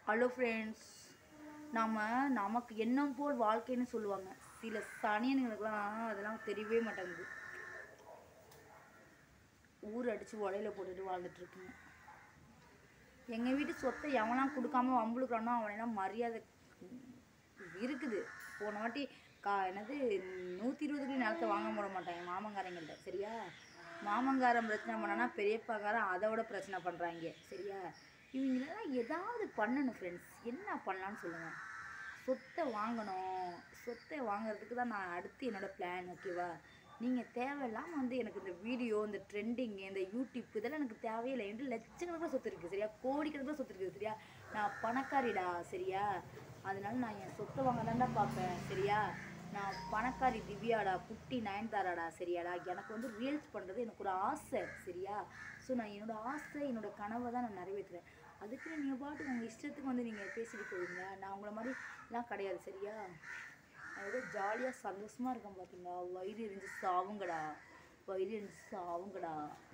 hello friends நம்ம நமக்கு எண்ணம் போல் வாழ்க்கைன்னு சொல்லுவாங்க சில சனியனுங்களுக்கெல்லாம் அதெல்லாம் தெரியவே மாட்டேங்குது ஊர் அடித்து உலையில போட்டுட்டு வாழ்ந்துட்டு இருக்குங்க எங்கள் வீட்டு சொத்தை எவனாம் கொடுக்காம வம்புழுக்கிறானோ அவனெல்லாம் மரியாதை இருக்குது போன வாட்டி கா என்னது நூற்றி இருபதுக்கு நிலத்தை வாங்க போட மாட்டான் என் மாமங்காரங்கள்ட்ட சரியா மாமங்காரன் பிரச்சனை பண்ணானா பெரியப்பாக்காரன் அதை விட பிரச்சனை பண்ணுறாங்க சரியா இவங்களெல்லாம் ஏதாவது பண்ணணும் ஃப்ரெண்ட்ஸ் என்ன பண்ணலான்னு சொல்லுங்கள் சொத்தை வாங்கணும் சொத்தை வாங்குறதுக்கு தான் நான் அடுத்து என்னோட பிளான் ஓகேவா நீங்கள் தேவையில்லாமல் வந்து எனக்கு இந்த வீடியோ இந்த ட்ரெண்டிங் இந்த யூடியூப் இதெல்லாம் எனக்கு தேவையில்லை என்று லட்சக்கணக்கில் சொத்து இருக்குது சரியா கோடிக்கணக்கில் சொத்து இருக்குது சரியா நான் பணக்காரிடா சரியா அதனால நான் என் சொத்தை வாங்க தான்டா பார்ப்பேன் சரியா நான் பணக்காரி திவ்யாடா குட்டி நயன்தாராடா சரியாடா எனக்கு வந்து ரீல்ஸ் பண்ணுறது எனக்கு ஒரு ஆசை சரியா ஸோ நான் என்னோட ஆசை என்னோட கனவை தான் நான் நிறைவேற்றுறேன் அதுக்கு நீங்கள் பாட்டு உங்கள் இஷ்டத்துக்கு வந்து நீங்கள் பேசிட்டு போவீங்க நான் உங்களை மாதிரிலாம் கிடையாது சரியா நான் ஏதோ ஜாலியாக சந்தோஷமாக இருக்கேன் பார்த்தீங்களா வயிறு எரிஞ்சு சாவுங்கடா வயிறு எரிஞ்சு சாவுங்கடா